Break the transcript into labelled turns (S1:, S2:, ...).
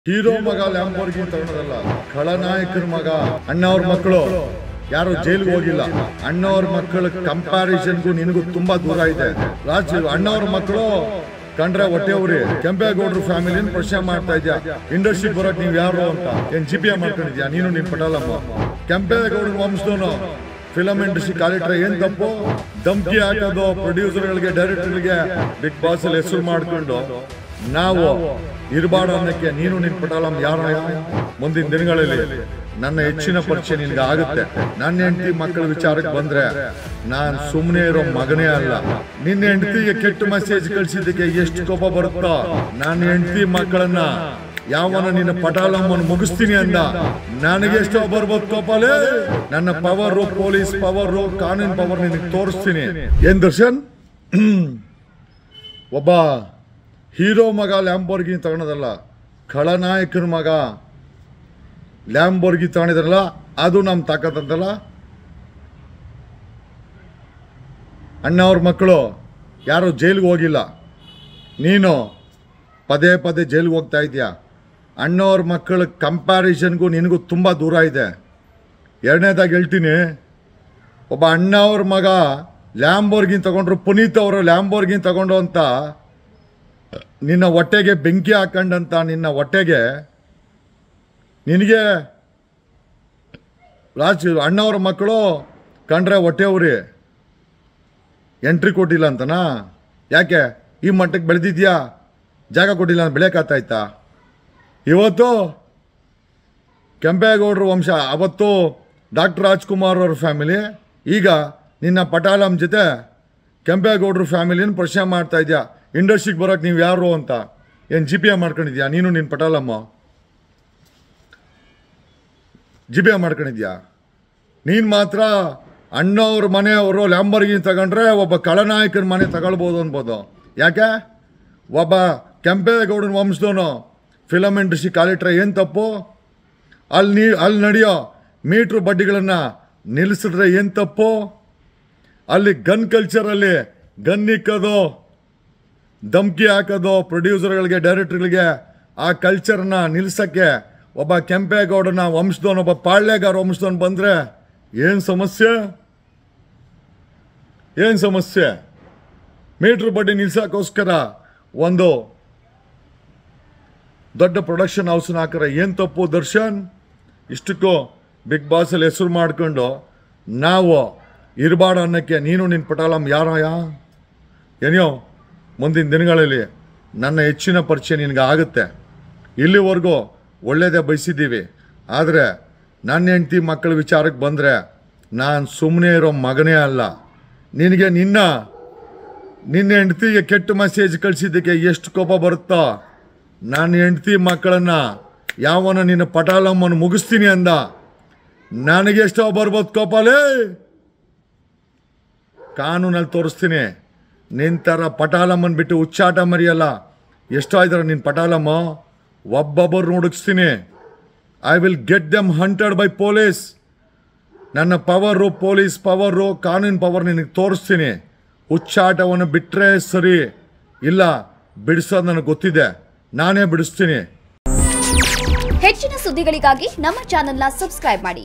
S1: hero ಮಗ ಲ್ಯಾಂಬೋರ್ಗಿನ್ ತಗೊಳೋದಲ್ಲ ಖಳನಾಯಕರ ಮಗ ಅಣ್ಣವ್ರ ಮಕ್ಕಳು ಯಾರು ಜೈಲಿಗೆ ಹೋಗಿಲ್ಲ ಅಣ್ಣವ್ರ ಮಕ್ಕಳ ಕಂಪ್ಯಾರಿಸನ್ಗೂ ನಿನಗೂ ತುಂಬಾ ದೂರ ಇದೆ ರಾಜ್ ಅಣ್ಣವ್ರ ಮಕ್ಕಳು ಕಂಡ್ರೆ ಹೊಟ್ಟೆ ಉರಿ ಕೆಂಪೇಗೌಡರು ಫ್ಯಾಮಿಲಿನ ಪ್ರಶ್ನೆ ಮಾಡ್ತಾ ಇದ್ಯಾ ಇಂಡಸ್ಟ್ರಿ ಬರೋಕ್ ನೀವ್ ಯಾರು ಅಂತ ಏನ್ ಜಿ ಪಿ ಎ ಮಾಡ್ಕೊಂಡಿದ್ಯಾ ನೀನು ನಿನ್ ಪಟಲಮ್ಮ ಕೆಂಪೇಗೌಡರ ವಂಶದವನು ಫಿಲಂ ಇಂಡಸ್ಟ್ರಿ ಕಾಲಿಟ್ರೆ ಏನ್ ತಪ್ಪು ಧಮ್ಕಿ ಹಾಕೋದು ಪ್ರೊಡ್ಯೂಸರ್ಗಳಿಗೆ ಡೈರೆಕ್ಟರ್ಗಳಿಗೆ ಬಿಗ್ ಬಾಸ್ ಅಲ್ಲಿ ಹೆಸರು ಮಾಡ್ಕೊಂಡು ನಾವು ಇರಬಾರ್ದು ಅನ್ನಕ್ಕೆ ನೀನು ನಿನ್ ಪಟಾಲಂ ಯಾರ ಮುಂದಿನ ದಿನಗಳಲ್ಲಿ ನನ್ನ ಹೆಚ್ಚಿನ ಪರಿಚಯ ನಿನ್ಗೆ ಆಗುತ್ತೆ ನನ್ನ ಹೆಂಡತಿ ಮಕ್ಕಳ ವಿಚಾರಕ್ಕೆ ಬಂದ್ರೆ ನಾನ್ ಸುಮ್ಮನೆ ಇರೋ ಮಗನೇ ಅಲ್ಲ ನಿನ್ನ ಹೆಂಡತಿಗೆ ಕೆಟ್ಟ ಮೆಸೇಜ್ ಕಳ್ಸಿದ್ದಕ್ಕೆ ಎಷ್ಟು ಕೋಪ ಬರುತ್ತೋ ನನ್ನ ಹೆಂಡತಿ ಮಕ್ಕಳನ್ನ ಯಾವನ ನಿನ್ನ ಪಟಾಲಮ್ಮನ್ನು ಮುಗಿಸ್ತೀನಿ ಅಂದ ನನಗೆ ಎಷ್ಟೋ ಬರ್ಬೋದು ಕೋಪಲೇ ನನ್ನ ಪವರ್ ಪೊಲೀಸ್ ಪವರ್ ಕಾನೂನು ಪವರ್ ನಿನಗೆ ತೋರಿಸ್ತೀನಿ ಏನ್ ದರ್ಶನ್ ಒಬ್ಬ ಹೀರೋ ಮಗ ಲ್ಯಾಂಬೋರ್ಗಿ ತಗೊಳೋದಲ್ಲ ಖಳನಾಯಕನ ಮಗ ಲ್ಯಾಂಬೋರ್ಗಿ ತಗೊಂಡಿದ್ರಲ್ಲ ಅದು ನಮ್ಮ ತಾಕತ್ತಂತಲ್ಲ ಅಣ್ಣವ್ರ ಮಕ್ಕಳು ಯಾರು ಜೈಲಿಗೆ ಹೋಗಿಲ್ಲ ನೀನು ಪದೇ ಪದೇ ಜೈಲಿಗೆ ಹೋಗ್ತಾ ಇದೆಯಾ ಅಣ್ಣವ್ರ ಮಕ್ಕಳ ಕಂಪ್ಯಾರಿಸನ್ಗೂ ನಿನಗೂ ತುಂಬ ದೂರ ಇದೆ ಎರಡನೇದಾಗಿ ಹೇಳ್ತೀನಿ ಒಬ್ಬ ಅಣ್ಣವ್ರ ಮಗ ಲ್ಯಾಂಬೋರ್ಗಿನ್ ತಗೊಂಡ್ರು ಪುನೀತ್ ಅವರು ಲ್ಯಾಂಬೋರ್ಗಿನ್ ತಗೊಂಡು ಅಂತ ನಿನ್ನ ಹೊಟ್ಟೆಗೆ ಬೆಂಕಿ ಹಾಕೊಂಡಂತ ನಿನ್ನ ಹೊಟ್ಟೆಗೆ ನಿನಗೆ ರಾಜ್ ಅಣ್ಣವ್ರ ಮಕ್ಕಳು ಕಂಡ್ರೆ ಹೊಟ್ಟೆ ಉರಿ ಎಂಟ್ರಿ ಕೊಟ್ಟಿಲ್ಲ ಅಂತನಾ ಯಾಕೆ ಈ ಮಟ್ಟಕ್ಕೆ ಬೆಳೆದಿದ್ಯಾ ಜಾಗ ಕೊಟ್ಟಿಲ್ಲ ಅಂತ ಬೆಳೆಯಕ್ಕಾಗ್ತಾಯ್ತಾ ಇವತ್ತು ಕೆಂಪೇಗೌಡರ ವಂಶ ಅವತ್ತು ಡಾಕ್ಟರ್ ರಾಜ್ಕುಮಾರ್ ಅವ್ರ ಫ್ಯಾಮಿಲಿ ಈಗ ನಿನ್ನ ಪಟಾಲಂ ಜೊತೆ ಕೆಂಪೇಗೌಡರ ಫ್ಯಾಮಿಲಿನ ಪ್ರಶ್ನೆ ಮಾಡ್ತಾ ಇದೆಯಾ ಇಂಡಸ್ಟ್ರಿಗೆ ಬರೋಕೆ ನೀವು ಯಾರು ಅಂತ ಏನು ಜಿ ಪಿ ಎ ಮಾಡ್ಕೊಂಡಿದ್ಯಾ ನೀನು ನಿನ್ನ ಪಟಾಲಮ್ಮ ಜಿ ಪಿ ಎ ಮಾಡ್ಕೊಂಡಿದ್ಯಾ ನೀನು ಮಾತ್ರ ಅಣ್ಣವ್ರ ಮನೆಯವರು ಲ್ಯಾಂಬರ್ಗಿ ತಗೊಂಡ್ರೆ ಒಬ್ಬ ಕಳನಾಯಕನ ಮನೆ ತಗೊಳ್ಬೋದು ಅನ್ಬೋದು ಯಾಕೆ ಒಬ್ಬ ಕೆಂಪೇಗೌಡನ ವಂಶದವನು ಫಿಲಮ್ ಇಂಡಸ್ಟ್ರಿ ಕಾಲಿಟ್ರೆ ಏನು ತಪ್ಪು ಅಲ್ಲಿ ನೀ ಅಲ್ಲಿ ನಡೆಯೋ ಮೀಟ್ರ್ ಬಡ್ಡಿಗಳನ್ನು ನಿಲ್ಲಿಸಿದ್ರೆ ಏನು ತಪ್ಪು ಅಲ್ಲಿ ಗನ್ ಕಲ್ಚರಲ್ಲಿ ಗನ್ ಇಕ್ಕೋದು ಧಮ್ಕಿ ಹಾಕೋದು ಪ್ರೊಡ್ಯೂಸರ್ಗಳಿಗೆ ಡೈರೆಕ್ಟರ್ಗಳಿಗೆ ಆ ಕಲ್ಚರ್ನ ನಿಲ್ಸಕ್ಕೆ ಒಬ್ಬ ಕೆಂಪೇಗೌಡನ ವಂಶದವನು ಒಬ್ಬ ಪಾಳ್ಯಗಾರ ವಂಶದವನು ಬಂದರೆ ಏನು ಸಮಸ್ಯೆ ಏನು ಸಮಸ್ಯೆ ಮೀಟ್ರ್ ಬಡ್ಡಿ ನಿಲ್ಸಕ್ಕೋಸ್ಕರ ಒಂದು ದೊಡ್ಡ ಪ್ರೊಡಕ್ಷನ್ ಹೌಸ್ನ ಹಾಕಿದ್ರೆ ಏನು ತಪ್ಪು ದರ್ಶನ್ ಇಷ್ಟಕ್ಕೂ ಬಿಗ್ ಬಾಸಲ್ಲಿ ಹೆಸರು ಮಾಡ್ಕೊಂಡು ನಾವು ಇರಬಾರ್ದು ಅನ್ನಕ್ಕೆ ನೀನು ನಿನ್ನ ಪಟಾಲಂ ಯಾರೋ ಯಾ ಏನೋ ಮುಂದಿನ ದಿನಗಳಲ್ಲಿ ನನ್ನ ಹೆಚ್ಚಿನ ಪರಿಚಯ ನಿನಗೆ ಆಗುತ್ತೆ ಇಲ್ಲಿವರೆಗೂ ಒಳ್ಳೇದೇ ಬಯಸಿದ್ದೀವಿ ಆದರೆ ನನ್ನ ಹೆಂಡತಿ ಮಕ್ಕಳ ವಿಚಾರಕ್ಕೆ ಬಂದರೆ ನಾನು ಸುಮ್ಮನೆ ಇರೋ ಮಗನೇ ಅಲ್ಲ ನಿನಗೆ ನಿನ್ನ ನಿನ್ನ ಹೆಂಡತಿಗೆ ಕೆಟ್ಟ ಮೆಸೇಜ್ ಕಳಿಸಿದ್ದಕ್ಕೆ ಎಷ್ಟು ಕೋಪ ಬರುತ್ತೋ ನನ್ನ ಹೆಂಡತಿ ಮಕ್ಕಳನ್ನ ಯಾವನ ನಿನ್ನ ಪಟಾಲಮ್ಮನ್ನು ಮುಗಿಸ್ತೀನಿ ಅಂದ ನನಗೆ ಎಷ್ಟೋ ಬರ್ಬೋದು ಕೋಪಲೇ ಕಾನೂನಲ್ಲಿ ತೋರಿಸ್ತೀನಿ ನಿನ್ನ ಥರ ಪಟಾಲಮ್ಮನ್ ಬಿಟ್ಟು ಉಚ್ಚಾಟ ಮರಿಯಲ್ಲ ಎಷ್ಟೋ ಇದ್ದಾರೆ ನಿನ್ನ ಪಟಾಲಮ್ಮ ಒಬ್ಬೊಬ್ಬರು ಹುಡುಕ್ಸ್ತೀನಿ I will get them hunted by police ನನ್ನ ಪವರು ಪೊಲೀಸ್ ಪವರು ಕಾನೂನು ಪವರ್ ನಿನಗೆ ತೋರಿಸ್ತೀನಿ ಹುಚ್ಚಾಟವನ್ನು ಬಿಟ್ಟರೆ ಸರಿ ಇಲ್ಲ ಬಿಡಿಸೋದು ನನಗೆ ಗೊತ್ತಿದೆ ನಾನೇ ಬಿಡಿಸ್ತೀನಿ
S2: ಹೆಚ್ಚಿನ ಸುದ್ದಿಗಳಿಗಾಗಿ ನಮ್ಮ ಚಾನೆಲ್ನ ಸಬ್ಸ್ಕ್ರೈಬ್ ಮಾಡಿ